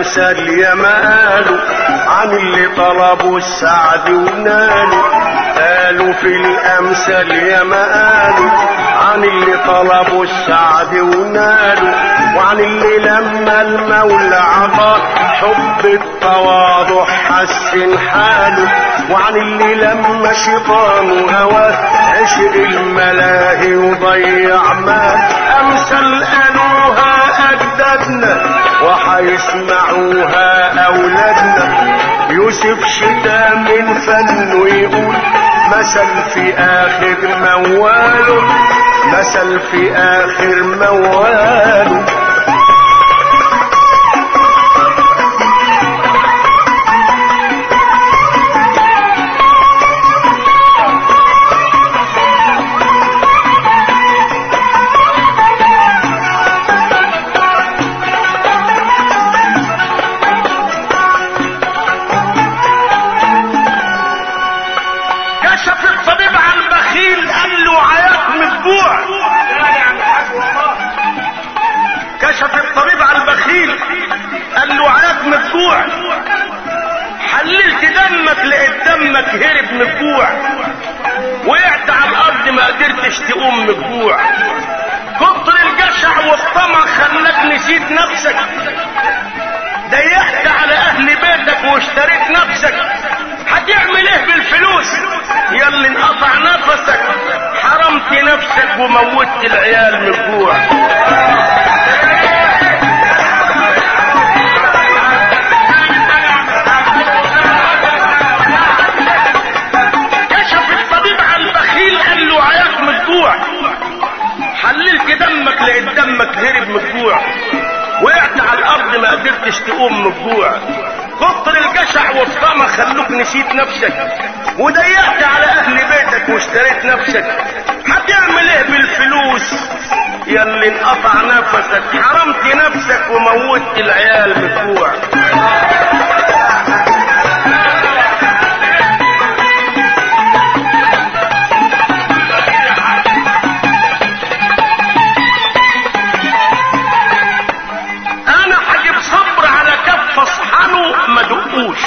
الامثال يا قالوا عن اللي طلبوا السعد ونالوا قالوا في الامثال يا قالوا عن اللي طلبوا السعد ونالوا وعن اللي لما المولى عطاه حب التواضع حسن حاله وعن اللي لما شيطان هواه عشق الملاهي وضيع مال امثال قالوها اجدادنا وحيسمعوها اولادنا يوسف شتا من فنه يقول مثل في اخر مواله مثل في اخر مواله كشف الطبيب عن البخيل قال له عياك من الجوع كشف الطبيب عن البخيل قال له عياك من الجوع حللت دمك لقيت دمك هرب من الجوع وقعت على الارض ما قدرتش تقوم من الجوع كتر الجشع والطمع خلاك نسيت نفسك ضيقت على اهل بيتك واشتريت نفسك هتعمل ايه بالفلوس يا اللي انقطع نفسك حرمت نفسك وموتت العيال من الجوع كشف الطبيب عن البخيل قال له عياك من الجوع حللت دمك لقيت دمك هرب من الجوع وقعت على الارض ما قدرتش تقوم من الجوع كتر الجشع والطمع خلوك نسيت نفسك وضيقت على اهل بيتك واشتريت نفسك هتعمل ايه بالفلوس يا اللي انقطع نفسك حرمت نفسك وموتت العيال من الجوع انا هجيب صبر على كف اصحانه ما دقوش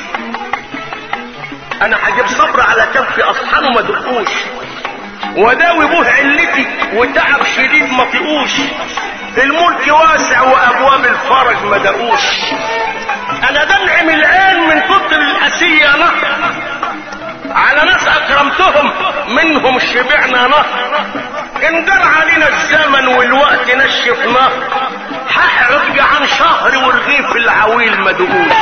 انا هجيب صبر على كف اصحانه ما دقوش وداوي به علتي وتعب شديد ما طقوش الملك واسع وابواب الفرج ما دقوش انا دمع من العين من كتر الاسية نهر على ناس اكرمتهم منهم شبعنا نهر ان جرى علينا الزمن والوقت نشف نهر هحرج عن شهر والغيف العويل مدقوش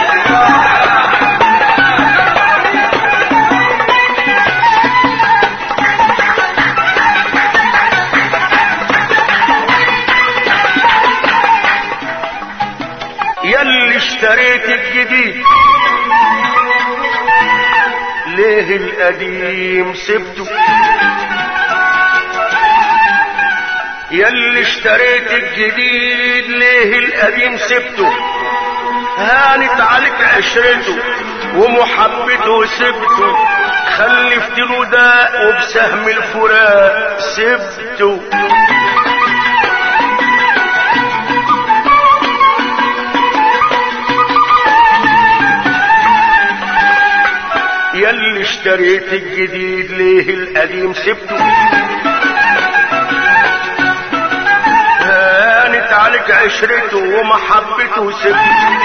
يلي اشتريت الجديد ليه القديم سبته يلي اشتريت الجديد ليه القديم سبته هانت عليك عشرته ومحبته سبته خلفت له داء وبسهم الفراق سبته يلي اشتريت الجديد ليه القديم سبته هانت عليك عشرته ومحبته سبته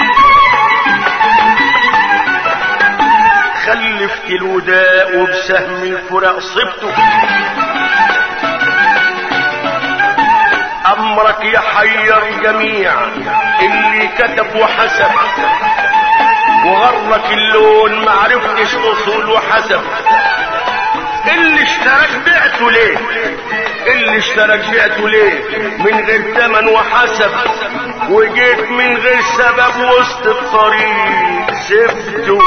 خلفت الوداء وبسهم الفراق صبته امرك يحير الجميع اللي كتب وحسب وغرك اللون معرفتش اصول وحسب اللي اشترك بعته ليه اللي اشترك بعته ليه من غير تمن وحسب وجيت من غير سبب وسط الطريق سبته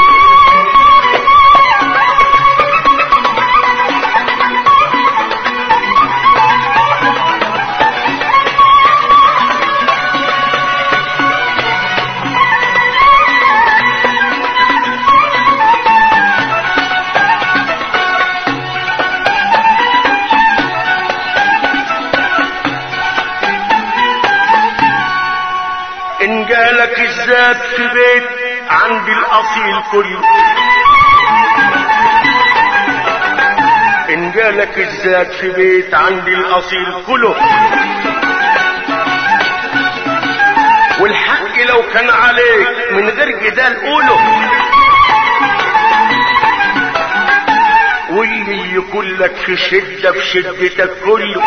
ان جالك الزاد الزاد في بيت عند الاصيل كله ان جالك الزاد في بيت عند الاصيل كله والحق لو كان عليك من غير جدال قوله واللي يكون لك في شدة في شدتك كله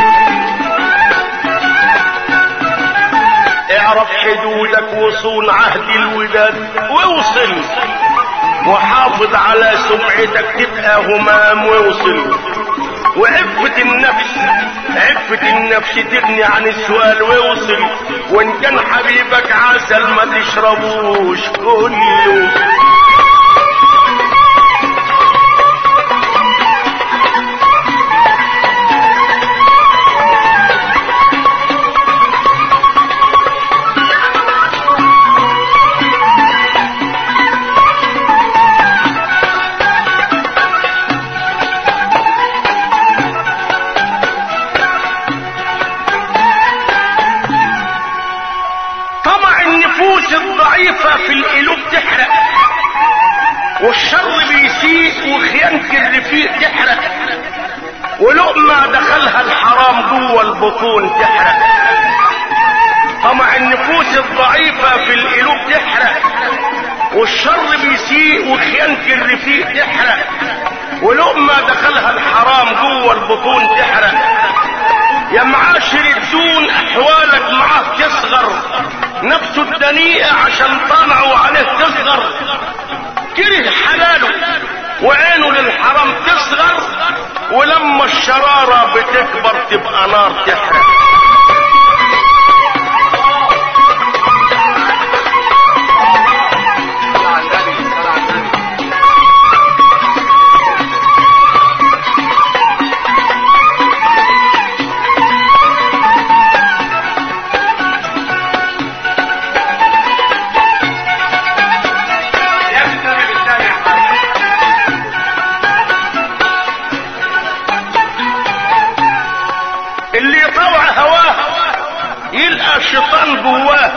اعرف حدودك وصون عهد الوداد واوصل وحافظ على سمعتك تبقى همام واوصل وعفة النفس عفة النفس تغني عن السؤال واوصل وان كان حبيبك عسل ما تشربوش كله طمع النفوس الضعيفة في القلوب تحرق والشر بيسيء وخيانة الرفيق تحرق ولقمة دخلها الحرام جوه البطون تحرق طمع النفوس الضعيفة في القلوب تحرق والشر بيسيء وخيانة الرفيق تحرق ولقمة دخلها الحرام جوه البطون تحرق يا معاشر الدون احوالك معاه تصغر نفسه الدنيئة عشان طمعوا عليه تصغر كره حلاله وعينه للحرام تصغر ولما الشرارة بتكبر تبقى نار تحرق اللي يطوع هواه يلقى الشيطان جواه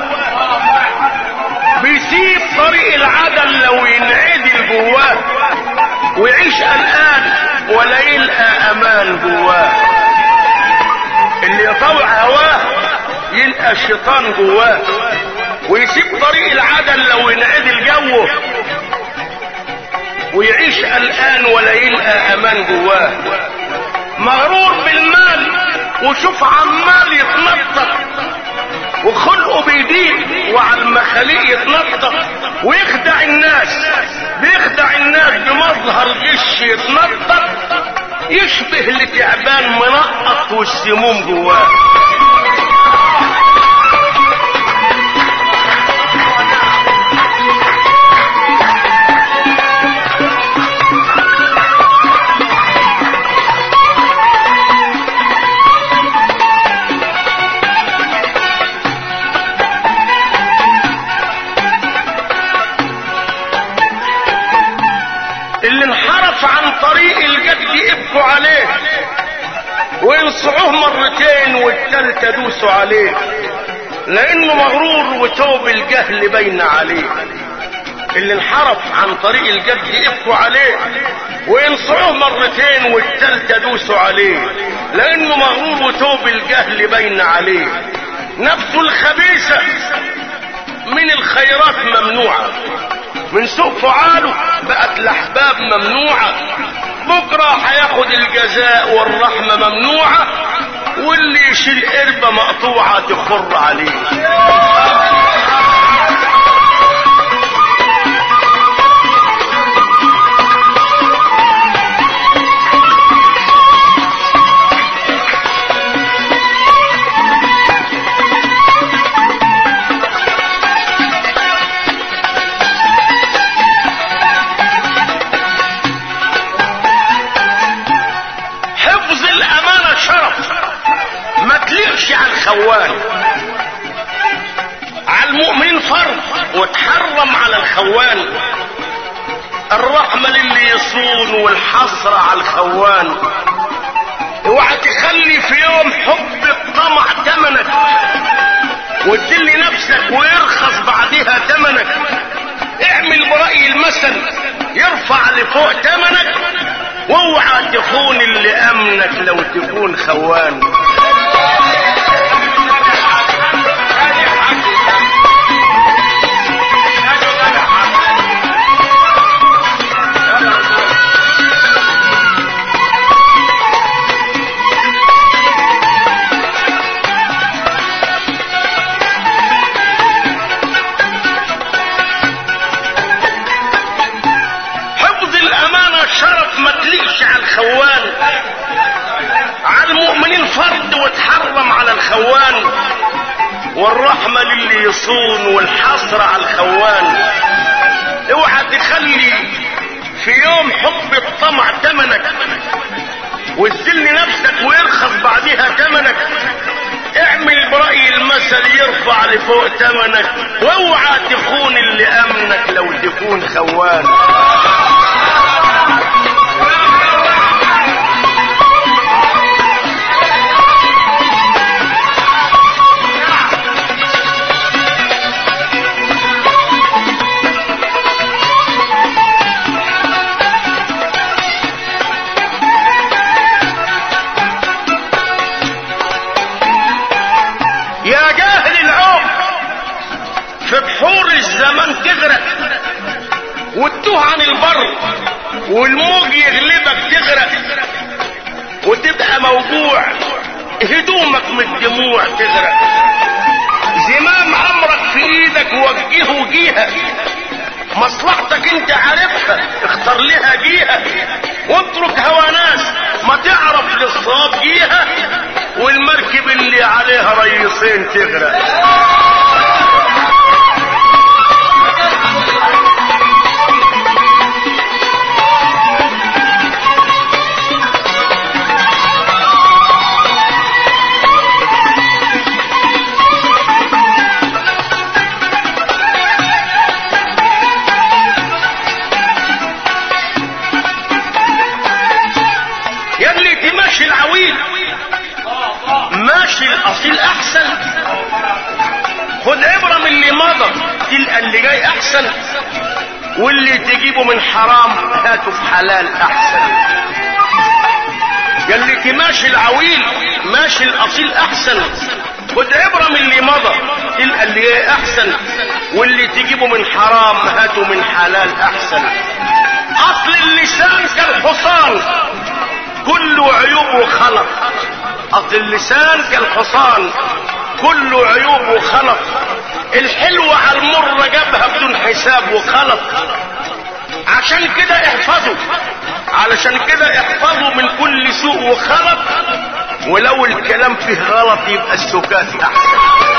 بيسيب طريق العدل لو ينعدل جواه ويعيش قلقان ولا يلقى امان جواه اللي يطوع هواه يلقى الشيطان جواه ويسيب طريق العدل لو ينعدل جوه ويعيش قلقان ولا يلقى امان جواه مغرور بالمال وشوف عمال يتنطط وخلقه بيضيق وعلى المخاليق يتنطط ويخدع الناس بيخدع الناس بمظهر غش يتنطط يشبه لتعبان منقط والسموم جواه اللي انحرف عن طريق الجد يبكوا عليه وينصعوه مرتين والتالتة دوسوا عليه لانه مغرور وتوب الجهل بين عليه اللي انحرف عن طريق الجد يبكوا عليه وينصعوه مرتين والتالتة دوسوا عليه لانه مغرور وتوب الجهل بين عليه نفسه الخبيثة من الخيرات ممنوعة من سوء فعاله بقت الاحباب ممنوعة بكرة هياخد الجزاء والرحمة ممنوعة واللي يشيل قربة مقطوعة تخر عليه حفظ الامانة شرف ما تليقش على الخوان على المؤمنين فرض وتحرم على الخوان الرحمة للي يصون والحسرة على الخوان اوعى تخلي في يوم حب الطمع تمنك وتدل نفسك ويرخص بعدها تمنك اعمل برأي المثل يرفع لفوق تمنك واوعى تخون اللي امنك لو تكون خوان حفظ الامانة شرف ما تليش على الخوان على المؤمنين فرض وتحرم على الخوان والرحمة للي يصون والحصر على الخوان اوعى تخلي في يوم حب الطمع تمنك وتذل نفسك ويرخص بعدها تمنك اعمل برأي المثل يرفع لفوق تمنك واوعى تخون اللي امنك لو تكون خوان يا جاهل العمر في بحور الزمان تغرق وتتوه عن البر والموج يغلبك تغرق وتبقى موجوع هدومك من الدموع تغرق زمام امرك في ايدك وجهه جيها مصلحتك انت عارفها اختار لها جيها واترك هوى ناس ما تعرف للصواب جيها والمركب اللي عليها ريسين تغرق يا اللي تمشي العويل ماشي الاصيل احسن خد عبرة من اللي مضى تلقى اللي جاي احسن واللي تجيبه من حرام هاته في حلال احسن يا اللي تماشي العويل ماشي الاصيل احسن خد عبرة من اللي مضى تلقى اللي جاي احسن واللي تجيبه من حرام هاته من حلال احسن اصل اللسان كالحصان كله عيوب وخلق اصل اللسان كالحصان كله عيوب وخلق الحلو على المر جابها بدون حساب وخلق عشان كده احفظوا علشان كده احفظوا من كل سوء وخلق ولو الكلام فيه غلط يبقى السكات احسن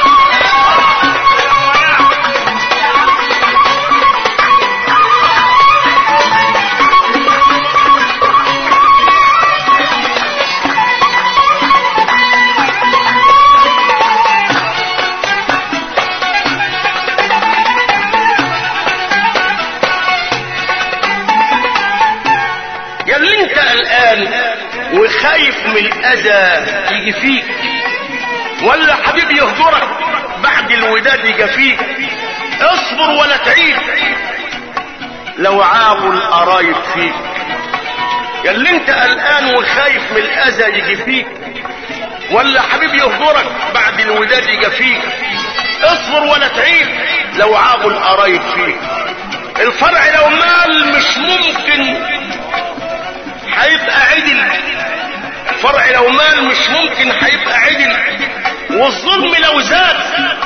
يا اللي انت قلقان وخايف من الاذى يجي فيك ولا حبيب يهجرك بعد الوداد يجافيك اصبر ولا تعيد لو عابوا القرايب فيك يا اللي انت قلقان وخايف من الاذى يجي فيك ولا حبيب يهجرك بعد الوداد يجافيك اصبر ولا تعيد لو عابوا القرايب فيك الفرع لو مال مش ممكن هيبقى عدل فرع لو مال مش ممكن هيبقى عدل والظلم لو زاد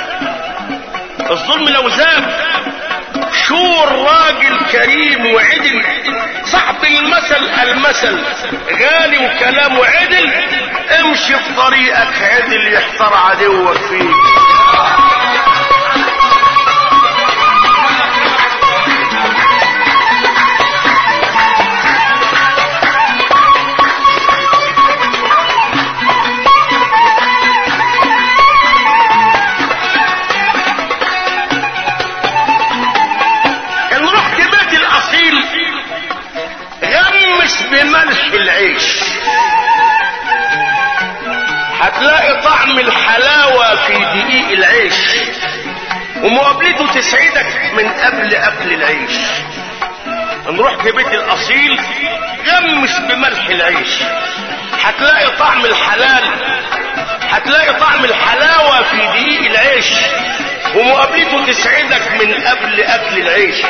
الظلم لو زاد شور راجل كريم وعدل صاحب المثل المثل غالي وكلامه عدل امشي في طريقك عدل يحتر عدوك فيك ان رحت بيت الاصيل غمس بملح العيش هتلاقي طعم الحلاوة في دقيق العيش ومقابلته تسعدك من قبل قبل العيش نروح في بيت الاصيل غمس بملح العيش هتلاقي طعم الحلال هتلاقي طعم الحلاوة في دقيق العيش ومقابلته تسعدك من قبل قبل العيش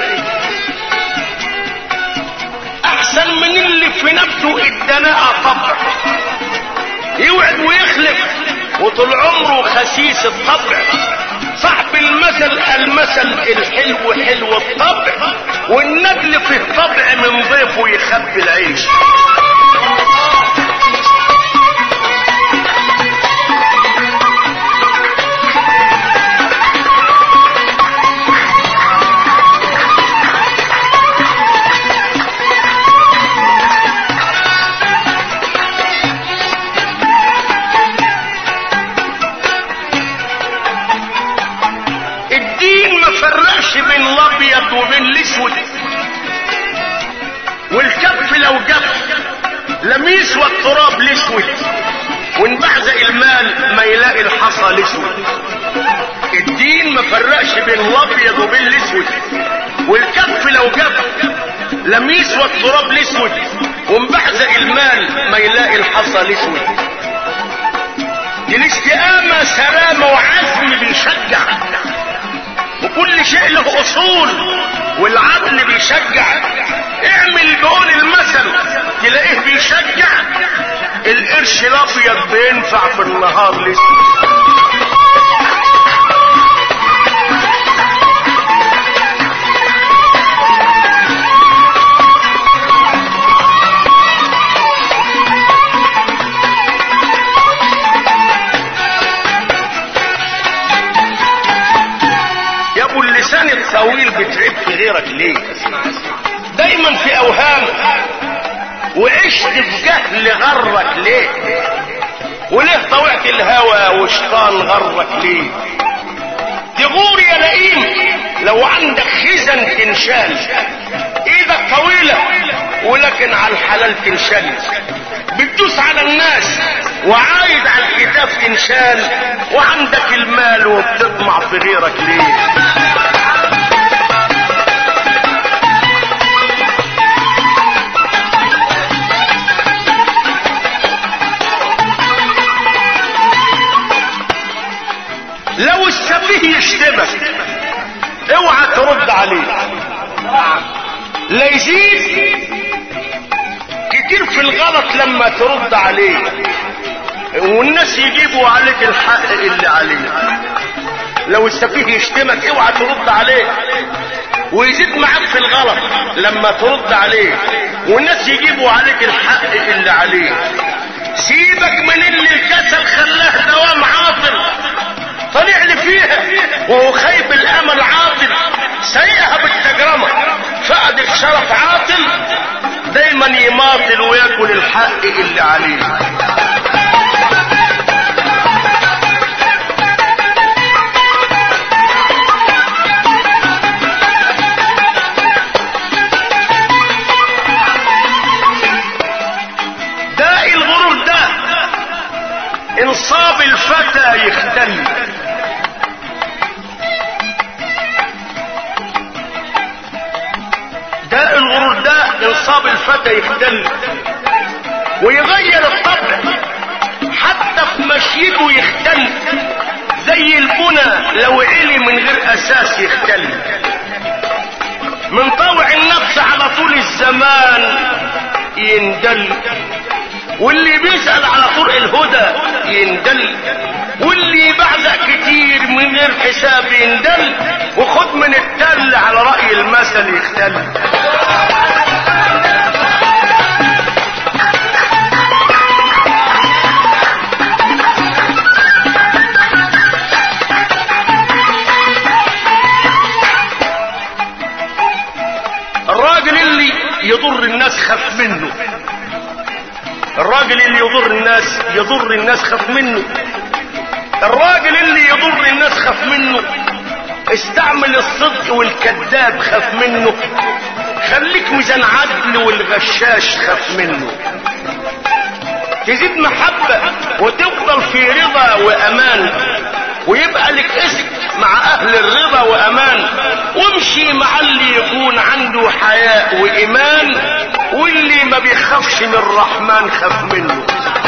احسن من اللي في نفسه الدناءة طبع يوعد ويخلف وطول عمره خسيس الطبع صاحب المثل المثل الحلو حلو الطبع والنجل فيه طبع من ضيفه يخبي العيش الدين ما فرقش بين الابيض وبين الاسود والكف لو جف لم يسوى التراب الاسود وانبعزق المال ما يلاقي الحصى الاسود الدين ما فرقش بين الابيض وبين الاسود والكف لو جف لم يسوى التراب الاسود وانبعزق المال ما يلاقي الحصى الاسود دي الاستقامة سلامة وعزم بيشجع وكل شيء له اصول والعدل بيشجع اعمل بقول المثل تلاقيه بيشجع القرش الابيض بينفع في النهار الاسود يا ابو اللسان الطويل بتعب في غيرك ليه دايما في اوهام وعشت في جهل غرك ليه وليه طوعت الهوى وشيطان غرك ليه تغور يا لئيم لو عندك خزن تنشال ايدك طويلة ولكن على الحلال تنشال بتدوس على الناس وعايد على الكتاب تنشال وعندك المال وبتطمع في غيرك ليه لو السفيه يشتمك اوعى ترد عليه لا يزيد كتير في الغلط لما ترد عليه والناس يجيبوا عليك الحق اللي عليه لو السفيه يشتمك اوعى ترد عليه ويزيد معاك في الغلط لما ترد عليه والناس يجيبوا عليك الحق اللي عليه سيبك من اللي الكسل خلاه دوام عاطل طلع لي فيها وهو خايب الامل عاطل سيئها بالتجرمة فقد الشرف عاطل دايما يماطل وياكل الحق اللي عليه داء الغرور ده انصاب الفتى يختل داء الغرور ده انصاب الفتى يختل ويغير الطبع حتى في مشيته يختل زي البنى لو علي من غير اساس يختل من طوع النفس على طول الزمان يندل واللي بيسأل على طرق الهدى يندل واللي بعزق كتير من غير حساب يندل وخد من التل على رأي المثل يختل الراجل اللي يضر الناس خاف منه الراجل اللي يضر الناس يضر الناس خاف منه الراجل اللي يضر الناس خاف منه استعمل الصدق والكذاب خاف منه خليك ميزان عدل والغشاش خاف منه تزيد محبة وتفضل في رضا وامان ويبقى لك اسم مع اهل الرضا وامان وامشي مع اللي يكون عنده حياء وايمان واللي ما بيخافش من الرحمن خاف منه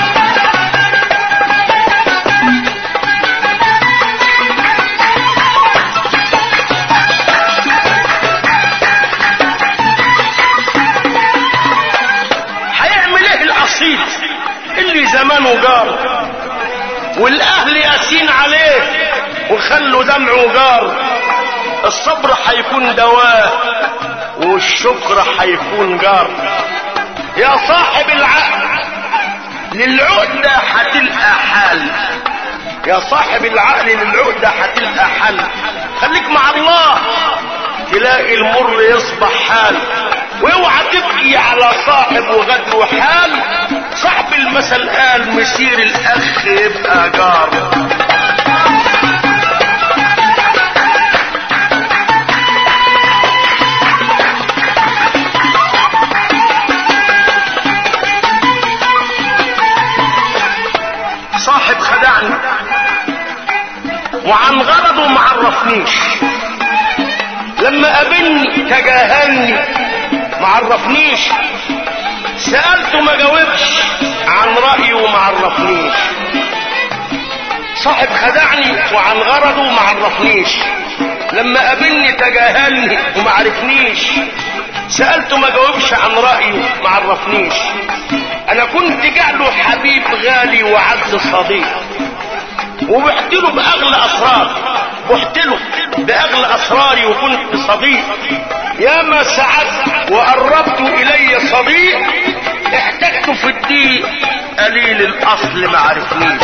هيعمل ايه الاصيل اللي زمانه جار والاهل ياسين عليه وخلوا دمعه جار الصبر هيكون دواء والشكر هيكون جار يا صاحب العقل للعقدة هتلقى حل يا صاحب العقل للعقدة هتلقى حل خليك مع الله تلاقي المر يصبح حال واوعى تبكي على صاحب وغدر حال صاحب المثل قال مسير الاخ يبقى جار صاحب خدعني وعن غرضه معرفنيش لما قابلني تجاهلني معرفنيش سألته ما جاوبش عن رأيه وما عرفنيش صاحب خدعني وعن غرضه ما عرفنيش لما قابلني تجاهلني وما عرفنيش سألته ما جاوبش عن رأيه ما عرفنيش انا كنت جعله حبيب غالي وعز صديق وبحت له باغلى اسرار بحت له باغلى اسراري وكنت صديق يا ما سعدت وقربت الي صديق احتجت في الدين قليل الاصل ما عرفنيش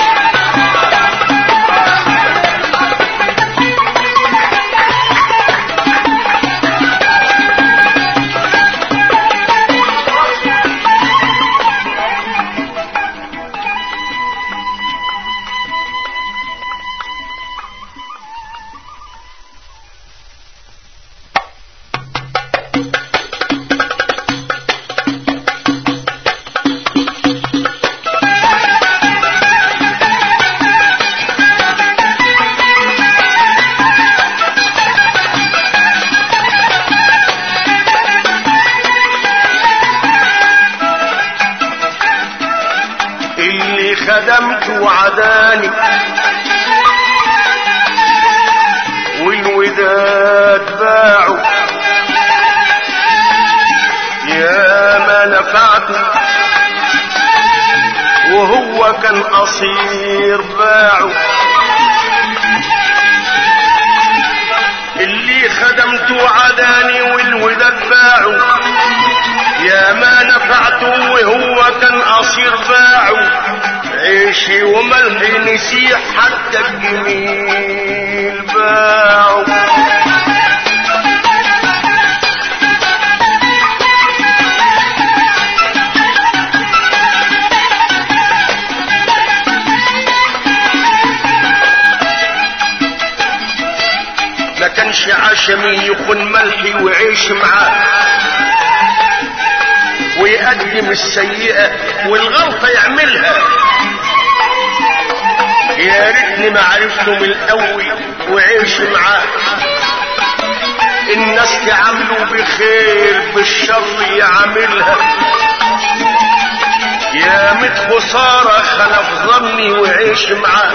اللي خدمت وعداني والوداد باعوا يا ما نفعته وهو كان قصير باعه اللي خدمت وعداني والوداد باعوا يا ما نفعته وهو كان قصير باعه عيشي وملحي نسيح حتى الجميل باعه ما كانش عشمي يخن ملحي وعيش معاه ويقدم السيئة والغلطة يعملها يا ريتني ما عرفته من الاول وعيش معاه الناس تعامله بخير بالشر يعاملها يا مت خسارة خلف ظني وعيش معاه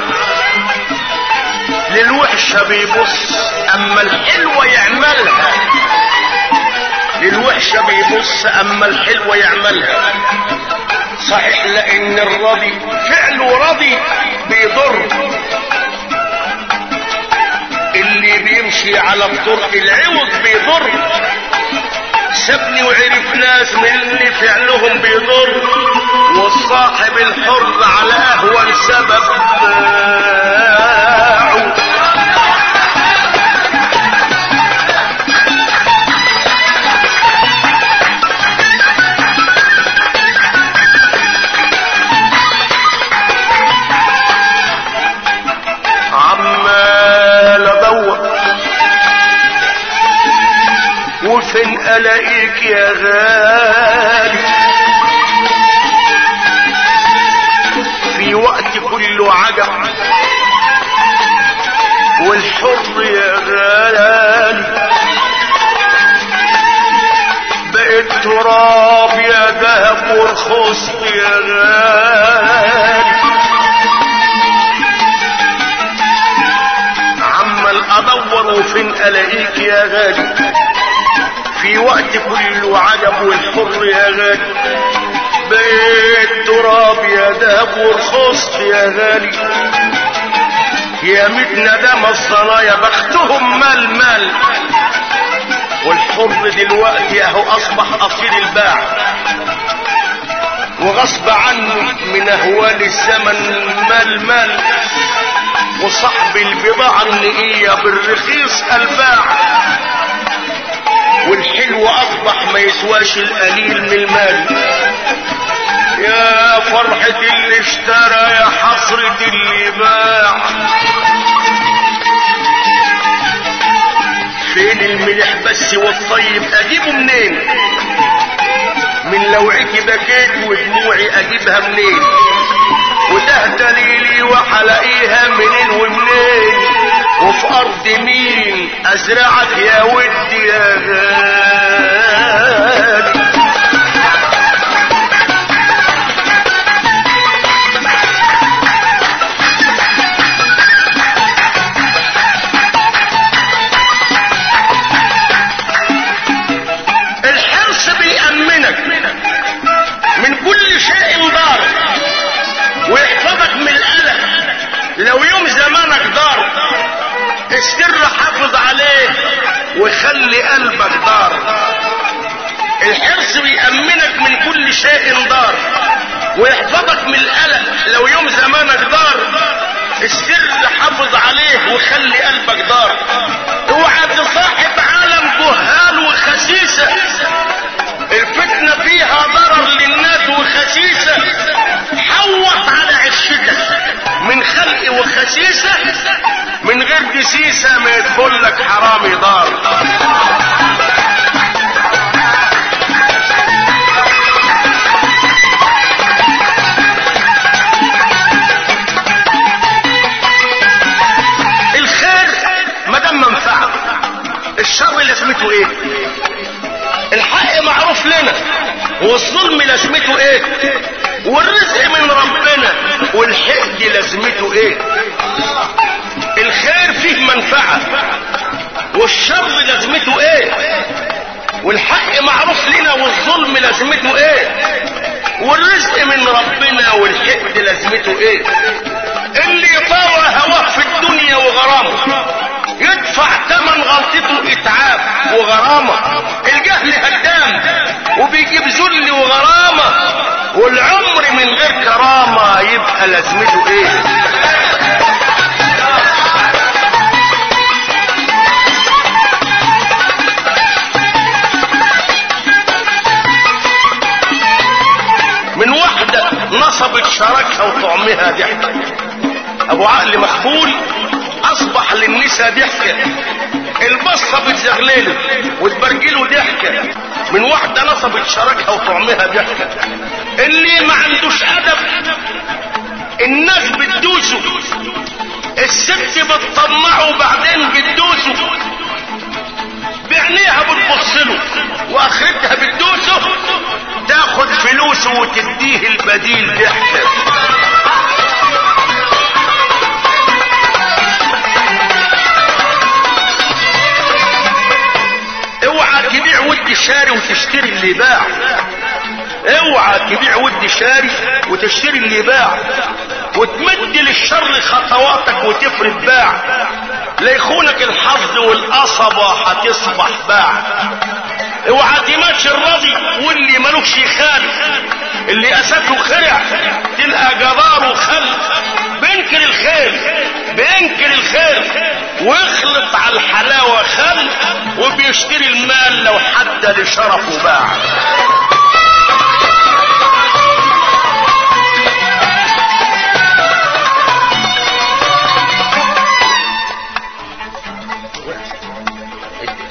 للوحشة بيبص اما الحلوة يعملها للوحشة بيبص اما الحلوة يعملها صحيح لان الرضي فعله رضي بيضر اللي بيمشي على الطرق العوض بيضر سابني وعرف ناس من اللي فعلهم بيضر والصاحب الحر على اهون سبب باعه عمال ادور وفين الاقيك يا غالي عجب والحر يا غالي بقيت تراب يا ذهب ورخصت يا غالي عمال ادور وفين الاقيك يا غالي في وقت كله عجب والحر يا غالي بقيت تراب يا ذهب ورخصت يا غالي يا ميت ندم الصنايا بختهم مال مال والحر دلوقتي اهو اصبح اصيل الباع وغصب عنه من اهوال الزمن مال مال وصاحب البضاعة النقية بالرخيص الباع والحلو اصبح ما يسواش القليل من المال يا فرحة اللي اشترى يا حسرة اللي باع فين الملح بس والطيب اجيبه منين من لوعتي بكيت ودموعي اجيبها منين وده دليلي وحلاقيها منين ومنين وفي ارض مين ازرعك يا ودي يا غالي الحرص بيأمنك من كل شيء ضار ويحفظك من القلق لو يوم زمانك دار السر حافظ عليه وخلي قلبك دار الحرص بيأمنك من كل شيء دار ويحفظك من القلق لو يوم زمانك دار السر حافظ عليه وخلي قلبك دار اوعى تصاحب عالم جهال وخسيسة الفتنة فيها ضرر للناس وخسيسة حوط على عشتك من خلق وخسيسة من غير دسيسة ما يدخل لك حرامي دار الخير مدام منفعة الشر لازمته ايه الحق معروف لنا والظلم لازمته ايه والرزق من ربنا والحقد لازمته ايه الخير فيه منفعة والشر لازمته ايه والحق معروف لنا والظلم لازمته ايه والرزق من ربنا والحقد لازمته ايه اللي يطاوع هواه في الدنيا وغرامه يدفع ثمن غلطته اتعاب وغرامة الجهل هدام وبيجيب ذل وغرامة والعمر من غير كرامة يبقى لازمته ايه من واحدة نصبت شركها وطعمها ضحكة ابو عقل مخبول اصبح للنساء ضحكة البصة بتزغلله وتبرجله ضحكة من واحدة نصبت شركها وطعمها ضحكة اللي ما عندوش ادب الناس بتدوسه الست بتطمعه وبعدين بتدوسه بعينيها بتبصله واخرتها بتدوسه تاخد فلوسه وتديه البديل ضحكه اوعى تبيع ود شاري وتشتري اللي باع اوعى تبيع ود شاري وتشتري اللي باع وتمد للشر خطواتك وتفرد باع لا يخونك الحظ والقصبة هتصبح باع اوعى تمشي الراضي واللي ملوكش خال اللي اساته خرع تلقى جدار وخل بينكر الخير بينكر الخير ويخلط على الحلاوة خل وبيشتري المال لو حتى لشرفه باع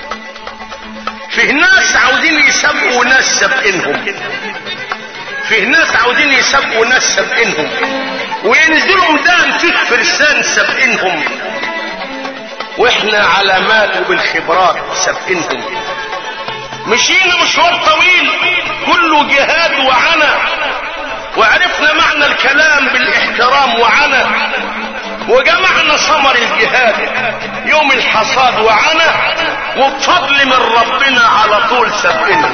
فيه ناس عاوزين يسبقوا ناس سابقينهم فيه وناس عاوزين يسابقوا ناس سابقينهم وينزلوا ميدان فيه فرسان سابقينهم واحنا على مال وبالخبرات سابقينهم مشينا مشوار طويل كله جهاد وعنا وعرفنا معنى الكلام بالاحترام وعنا وجمعنا ثمر الجهاد يوم الحصاد وعنا وبفضل من ربنا على طول سبقنا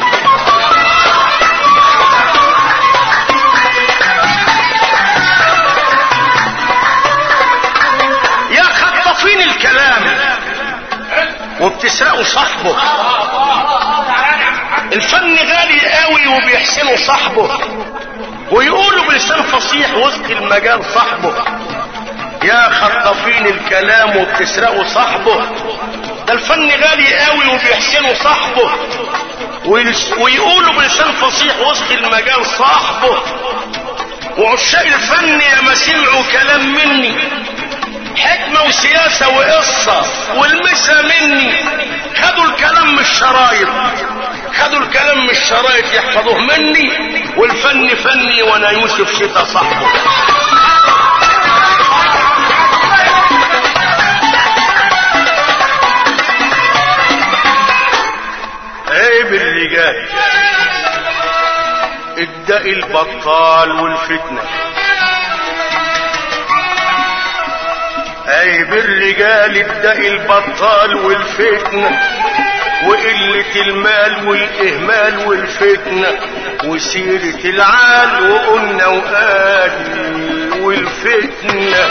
يا خطافين الكلام وبتسرقوا صاحبه الفن غالي قوي وبيحسنوا صاحبه ويقولوا بلسان فصيح وسط المجال صاحبه يا خطافين الكلام وبتسرقوا صاحبه ده الفن غالي قوي وبيحسنوا صاحبه ويقولوا بلسان فصيح وسط المجال صاحبه وعشاق الفن يا ما سمعوا كلام مني حكمة وسياسة وقصة والمسا مني خدوا الكلام من الشرايط خدوا الكلام من الشرايط يحفظوه مني والفن فني وانا يوسف شتا صاحبه عيب الرجال الدق البطال والفتنة عيب الرجال الدق البطال والفتنة وقلة المال والإهمال والفتنة وسيرة العال وقلنا وقال والفتنة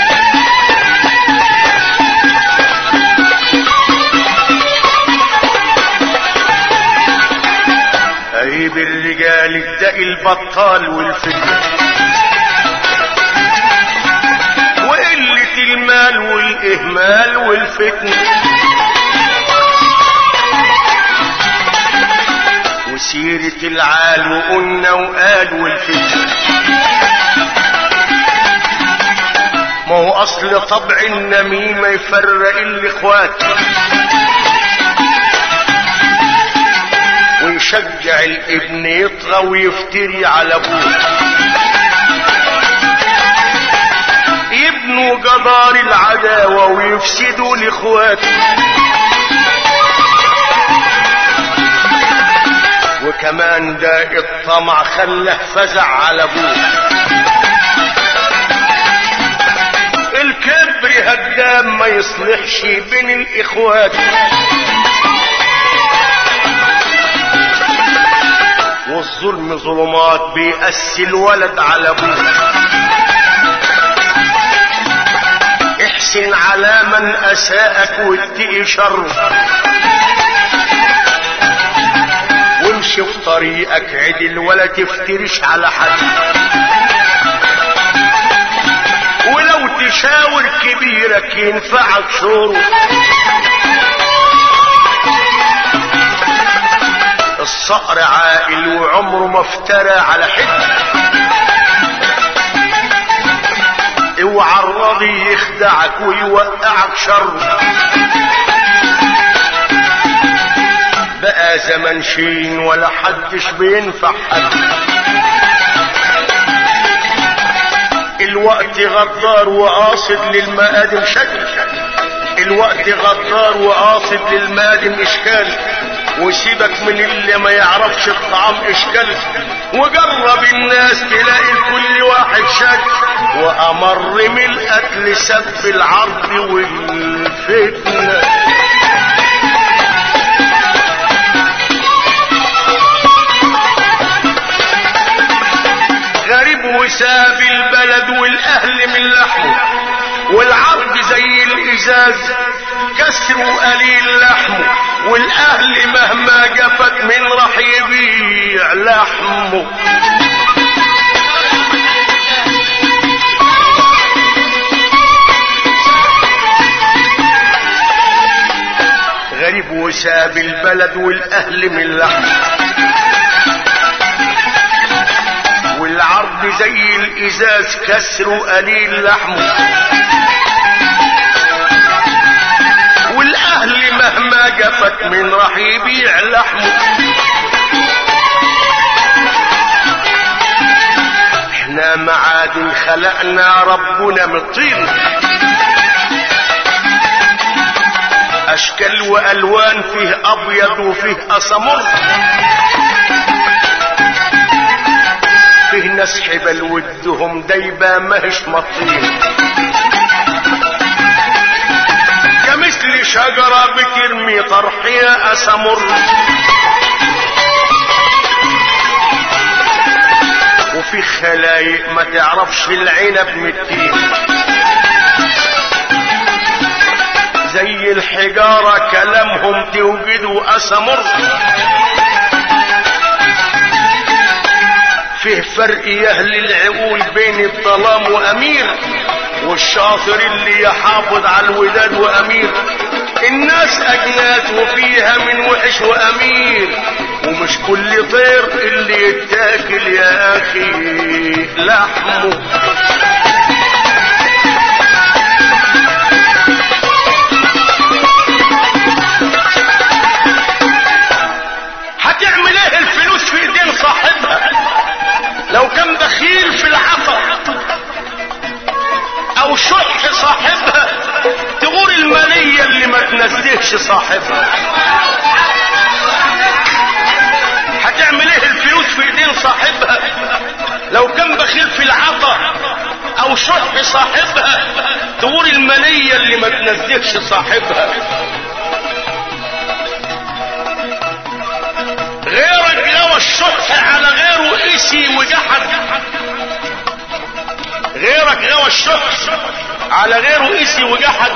عيب الرجال الدق البطال والفتنة وقلة المال والإهمال والفتنة وسيرة العال وقلنا وقال والفتنة ما هو أصل طبع النميمة يفرق الإخوات ويشجع الابن يطغى ويفتري على ابوه يبنوا جدار العداوة ويفسدوا الاخوات وكمان ده الطمع خله فزع على ابوه الكبر هدام ما يصلحش بين الاخوات والظلم ظلمات بيأسي الولد على ابوه احسن على من اساءك واتقي شره وامشي في طريقك عدل ولا تفترش على حد ولو تشاور كبيرك ينفعك شوره الصقر عاقل وعمره ما افترى على حد اوعى الراضي يخدعك ويوقعك شر بقى زمن شين ولا حدش بينفع حد الوقت غدار وقاصد للمقادم شكل الوقت غدار وقاصد للمقادم اشكال وسيبك من اللي ما يعرفش الطعام اشكال وجرب الناس تلاقي كل واحد شك وامر من القتل سب العرض والفتنه غريب وساب البلد والاهل من لحمه والعرض زي الازاز كسره قليل لحمه والاهل مهما جفت من راح يبيع لحمه غريب وساب البلد والاهل من لحمه والعرض زي الازاز كسره قليل لحمه والاهل مهما جفت من راح يبيع لحمه احنا معادن خلقنا ربنا من الطين اشكال والوان فيه ابيض وفيه اسمر فيه ناس حبل ودهم دايبه ماهش مطين كمثل شجره بترمي طرحها اسمر وفي خلايق ما تعرفش العنب من التين زي الحجارة كلامهم توجدوا أسمر فيه فرق يهل العقول بين الظلام وأمير والشاطر اللي يحافظ على الوداد وأمير الناس أجناس وفيها من وحش وأمير ومش كل طير اللي يتاكل يا أخي لحمه هتعمل ايه الفلوس في ايدين صاحبها لو كان بخيل في العطا او شح صاحبها تغور المالية اللي ما تنزهش صاحبها هتعمل ايه الفلوس في ايدين صاحبها لو كان بخيل في العطا او شح صاحبها تغور المالية اللي ما تنزهش صاحبها غيرك لو الشح على غيره قسي وجحد غيرك لو الشح على غيره قسي وجحد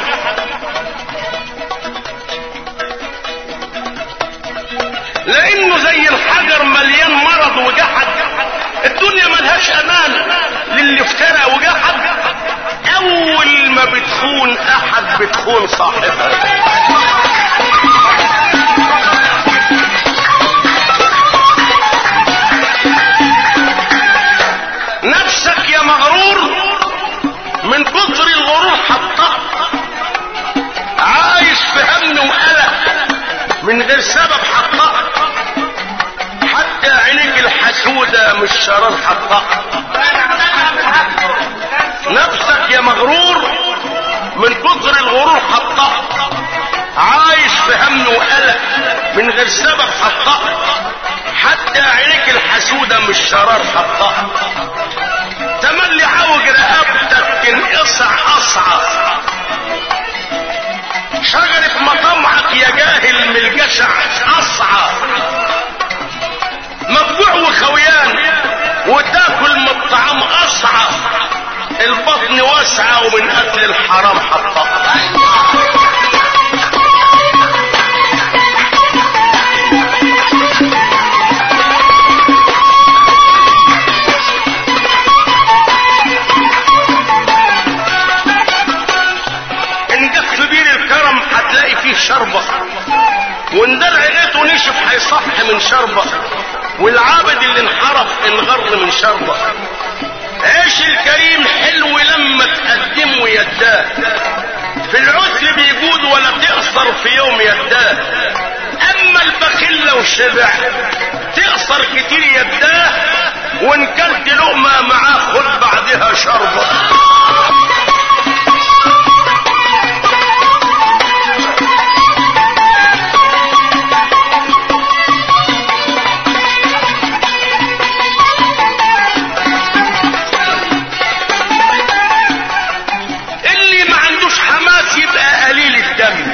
لانه زي الحجر مليان مرض وجحد الدنيا ملهاش امان للي افترى وجحد اول ما بتخون احد بتخون صاحبها نفسك يا مغرور من كتر الغرور حطها عايش في هم وقلق من غير سبب حطها حتى عينيك الحسودة مش شرار حطها نفسك يا مغرور من كتر الغرور حطها عايش في هم وقلق من غير سبب حطها حتى عينيك الحسودة مش شرار حطها تملي عوج رقبتك تنقصع قصعة شجرة مطمعك يا جاهل من الجشع قصعة مفجوع وخويان وتاكل من الطعام قصعة البطن واسعة ومن أكل الحرام حطة ان جت في بير الكرم هتلاقي فيه شربة وان ده لقيته نشف هيصح من شربة والعابد اللي انحرف انغر من شربة عيش الكريم حلو لما تقدمه يداه في العسر بيجود ولا تقصر في يوم يداه اما البخيل لو شبع تقصر كتير يداه وان كلت لقمة معاه خد بعدها شربة اللي ما عندوش حماس يبقى قليل الدم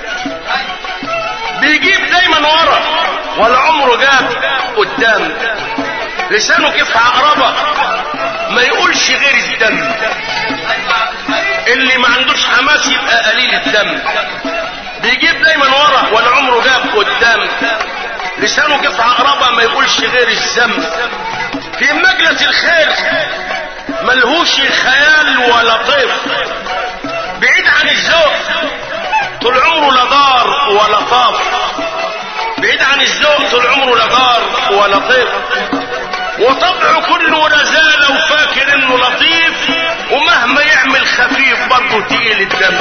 بيجيب دايما ورا ولا عمره جاب قدام لسانه كيف عقربة ما يقولش غير الدم اللي ما عندوش حماس يبقى قليل الدم بيجيب دايما ورا ولا عمره جاب قدام لسانه كيف عقربة ما يقولش غير الذم في مجلس الخير ملهوش خيال ولا طيف بعيد عن الذوق طول عمره لا دار ولا طاف بعيد عن الذوق طول عمره لا دار ولا طيف وطبعه كله رزالة وفاكر انه لطيف ومهما يعمل خفيف برضه تقيل الدم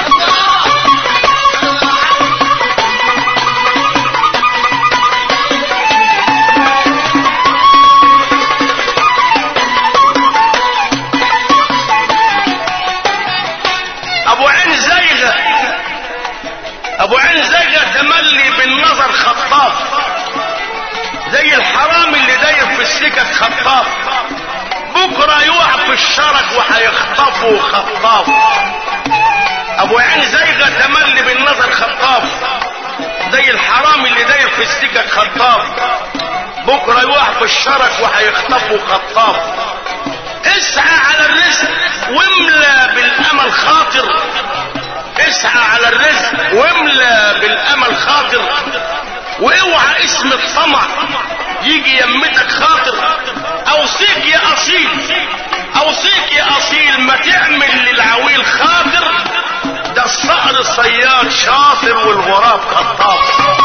وهيخطفوا خطاف ابو عين زيغه تملي بالنظر خطاف زي الحرام اللي داير في السكك خطاف بكره يقع في الشرك وهيخطفوا خطاف اسعى على الرزق واملى بالامل خاطر اسعى على الرزق واملى بالامل خاطر واوعى اسم الطمع يجي يمتك خاطر اوصيك يا اصيل اوصيك يا اصيل ما تعمل للعويل خاطر ده الصقر صياد شاطر والغراب خطاف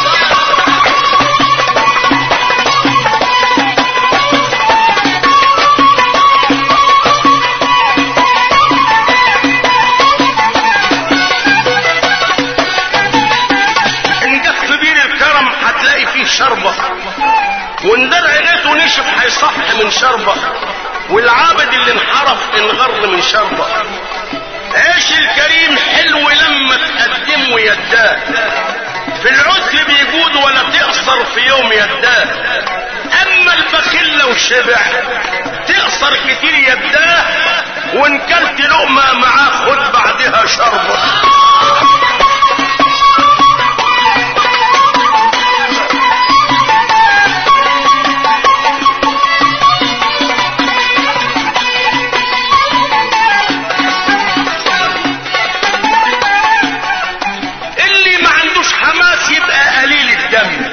ان جت في بير الكرم هتلاقي فيه شربة وان درع لقيته نشف هيصح من شربة والعابد اللي انحرف انغر من شربة عيش الكريم حلو لما تقدمه يداه في العسل بيجود ولا تقصر في يوم يداه اما البخيل لو شبع تقصر كتير يداه وان كلت لقمة معاه خد بعدها شربة اللي ما عندوش حماس يبقى قليل الدم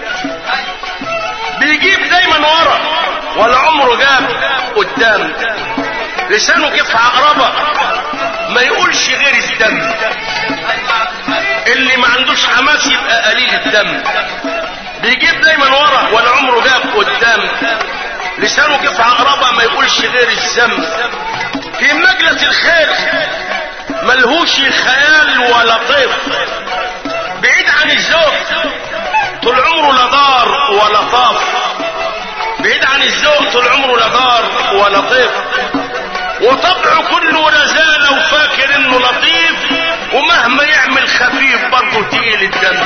بيجيب دايما ورا ولا عمره جاب قدام لسانه كيف عقربة ما يقولش غير الدم اللي ما عندوش حماس يبقى قليل الدم بيجيب دايما ورا ولا عمره جاب قدام لسانه كيف عقربة ما يقولش غير الذم في مجلس الخير ملهوش خيال ولا طيف بعيد عن الذوق طول عمره لا دار ولا طاف بعيد عن الذوق طول عمره لا دار ولا طيف وطبعه كله رزالة وفاكر انه لطيف ومهما يعمل خفيف برضه تقيل الدم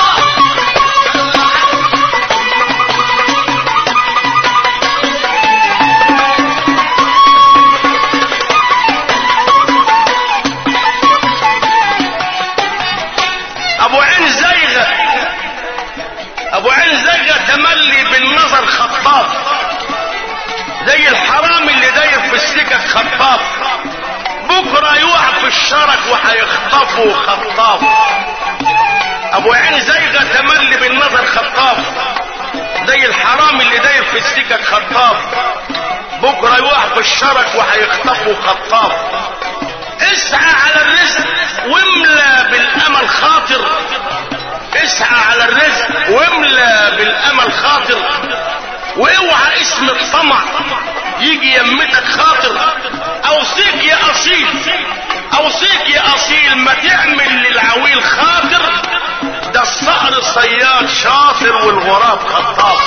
ابو عين زيغة ابو عين زيغة تملي بالنظر خطاف زي الحرام اللي داير في السكك خطاف بكرة يقع في الشرك وهيخطفوا خطاف ابو عين زيغة تملي بالنظر خطاف زي الحرام اللي داير في السكك خطاف بكرة يقع في الشرك وهيخطفوا خطاف اسعى على الرزق واملى بالامل خاطر اسعى على الرزق واملى بالامل خاطر واوعى اسم الطمع يجي يمتك خاطر اوصيك يا اصيل اوصيك يا اصيل ما تعمل للعويل خاطر ده الصقر صياد شاطر والغراب خطاف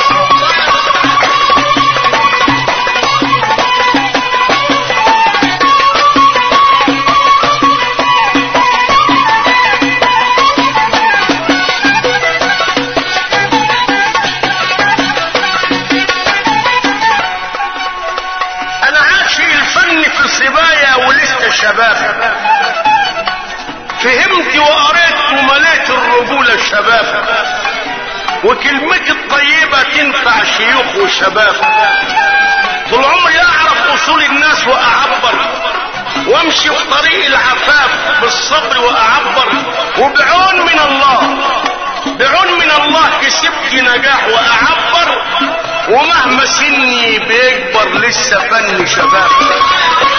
انا عاشق الفن في صبايا ولسه شباب فهمت وقريت ومليت الرجولة شباب وكلمتي الطيبة تنفع شيوخ وشباب طول عمري اعرف اصول الناس واعبر وامشي في طريق العفاف بالصبر واعبر وبعون من الله بعون من الله كسبت نجاح واعبر ومهما سني بيكبر لسه فن شباب